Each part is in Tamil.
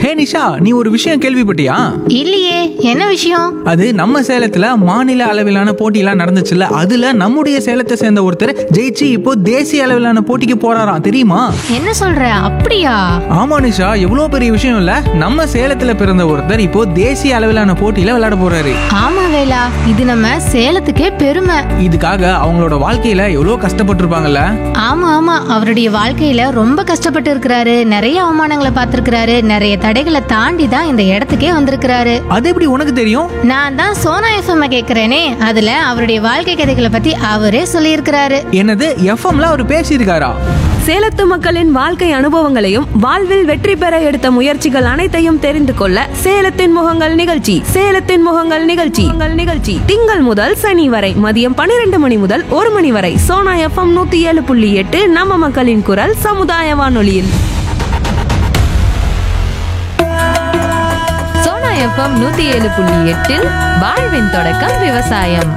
ஹே நிஷா நீ ஒரு விஷயம் கேள்விப்பட்டியா இல்லையே என்ன விஷயம் அது நம்ம சேலத்துல மாநில அளவிலான போட்டியெல்லாம் நடந்துச்சுல்ல அதுல நம்முடைய சேலத்தை சேர்ந்த ஒருத்தர் ஜெயிச்சு இப்போ தேசிய அளவிலான போட்டிக்கு போறாராம் தெரியுமா என்ன சொல்ற அப்படியா ஆமா நிஷா எவ்வளோ பெரிய விஷயம் இல்ல நம்ம சேலத்துல பிறந்த ஒருத்தர் இப்போ தேசிய அளவிலான போட்டியில விளையாட போறாரு ஆமா வேலா இது நம்ம சேலத்துக்கே பெருமை இதுக்காக அவங்களோட வாழ்க்கையில எவ்வளோ கஷ்டப்பட்டிருப்பாங்கல்ல ஆமா ஆமா அவருடைய வாழ்க்கையில ரொம்ப கஷ்டப்பட்டு இருக்கிறாரு நிறைய அவமானங்களை பார்த்திருக்கிறாரு நிறைய தடைகளை தாண்டி தான் இந்த இடத்துக்கே வந்திருக்கிறாரு அது எப்படி உனக்கு தெரியும் நான் தான் சோனா எஃப்எம் கேக்குறேனே அதுல அவருடைய வாழ்க்கை கதைகளை பத்தி அவரே சொல்லியிருக்கிறாரு என்னது எஃப்எம்ல அவர் பேசியிருக்காரா சேலத்து மக்களின் வாழ்க்கை அனுபவங்களையும் வாழ்வில் வெற்றி பெற எடுத்த முயற்சிகள் அனைத்தையும் தெரிந்து கொள்ள சேலத்தின் முகங்கள் நிகழ்ச்சி சேலத்தின் முகங்கள் நிகழ்ச்சி உங்கள் நிகழ்ச்சி திங்கள் முதல் சனி வரை மதியம் பன்னிரண்டு மணி முதல் ஒரு மணி வரை சோனா எஃப்எம் நூத்தி ஏழு புள்ளி எட்டு நம்ம மக்களின் குரல் சமுதாய வானொலியில் சோனா எஃப்எம் நூத்தி ஏழு புள்ளி எட்டில் வாழ்வின் தொடக்கம் விவசாயம்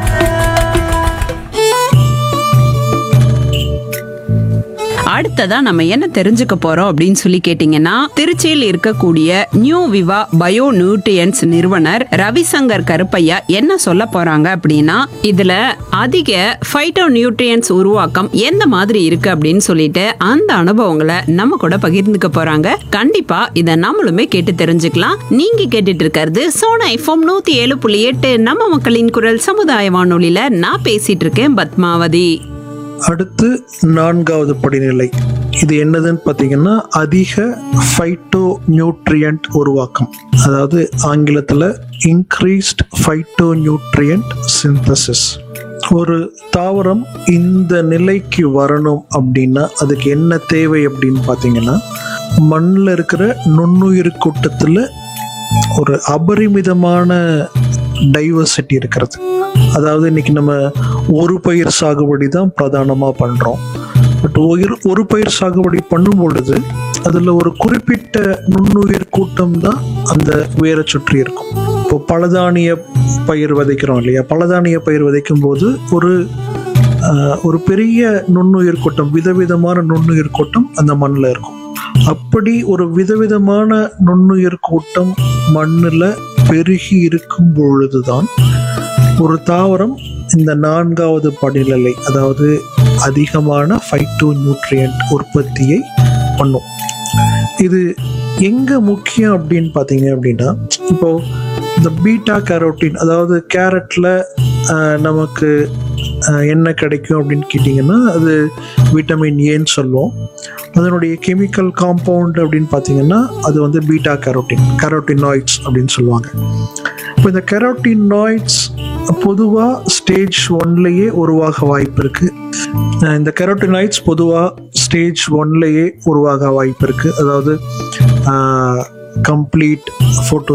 அடுத்ததா நம்ம என்ன தெரிஞ்சுக்க போறோம் அப்படின்னு சொல்லி கேட்டீங்கன்னா திருச்சியில் இருக்கக்கூடிய நியூ விவா பயோ நியூட்ரியன்ஸ் நிறுவனர் ரவிசங்கர் கருப்பையா என்ன சொல்ல போறாங்க அப்படின்னா இதுல அதிக ஃபைட்டோ நியூட்ரியன்ஸ் உருவாக்கம் எந்த மாதிரி இருக்கு அப்படின்னு சொல்லிட்டு அந்த அனுபவங்களை நம்ம கூட பகிர்ந்துக்க போறாங்க கண்டிப்பா இதை நம்மளுமே கேட்டு தெரிஞ்சுக்கலாம் நீங்க கேட்டுட்டு இருக்கிறது சோனா எஃப்எம் நூத்தி ஏழு புள்ளி எட்டு நம்ம மக்களின் குரல் சமுதாய வானொலியில நான் பேசிட்டு இருக்கேன் பத்மாவதி அடுத்து நான்காவது படிநிலை இது என்னதுன்னு பார்த்தீங்கன்னா அதிக ஃபைட்டோ நியூட்ரியன்ட் உருவாக்கம் அதாவது ஆங்கிலத்தில் இன்க்ரீஸ்ட் ஃபைட்டோ நியூட்ரியன்ட் சிந்தசிஸ் ஒரு தாவரம் இந்த நிலைக்கு வரணும் அப்படின்னா அதுக்கு என்ன தேவை அப்படின்னு பார்த்தீங்கன்னா மண்ணில் இருக்கிற நுண்ணுயிர் கூட்டத்தில் ஒரு அபரிமிதமான டைவர்சிட்டி இருக்கிறது அதாவது இன்னைக்கு நம்ம ஒரு பயிர் சாகுபடி தான் பிரதானமாக பண்ணுறோம் பட் உயிர் ஒரு பயிர் சாகுபடி பண்ணும் பொழுது அதில் ஒரு குறிப்பிட்ட நுண்ணுயிர் கூட்டம் தான் அந்த வேரை சுற்றி இருக்கும் இப்போ பலதானிய பயிர் விதைக்கிறோம் இல்லையா பலதானிய பயிர் விதைக்கும் போது ஒரு ஆஹ், ஒரு பெரிய நுண்ணுயிர் கூட்டம் விதவிதமான நுண்ணுயிர் கூட்டம் அந்த மண்ணில் இருக்கும் அப்படி ஒரு விதவிதமான நுண்ணுயிர் கூட்டம் மண்ணில் பெருகி இருக்கும் பொழுதுதான் ஒரு தாவரம் இந்த நான்காவது படிநிலை அதாவது அதிகமான ஃபைட்டோ நியூட்ரியன்ட் உற்பத்தியை பண்ணும் இது எங்க முக்கியம் அப்படின்னு பார்த்தீங்க அப்படின்னா இப்போ இந்த பீட்டா கேரோட்டின் அதாவது கேரட்ல நமக்கு ஆஹ், என்ன கிடைக்கும் அப்படின்னு கேட்டிங்கன்னா அது விட்டமின் ஏன்னு சொல்லுவோம் அதனுடைய கெமிக்கல் காம்பவுண்ட் அப்படின்னு பார்த்தீங்கன்னா அது வந்து பீட்டா கேரோட்டின் கேரோட்டினாய்ட்ஸ் அப்படின்னு சொல்லுவாங்க இப்போ இந்த கெரோட்டினாய்ட்ஸ் பொதுவாக ஸ்டேஜ் ஒன்லேயே உருவாக வாய்ப்பு இருக்கு அஹ் இந்த கெரோட்டினாய்ட்ஸ் பொதுவாக ஸ்டேஜ் ஒன்லேயே உருவாக வாய்ப்பு இருக்கு அதாவது கம்ப்ளீட் ஃபோட்டோ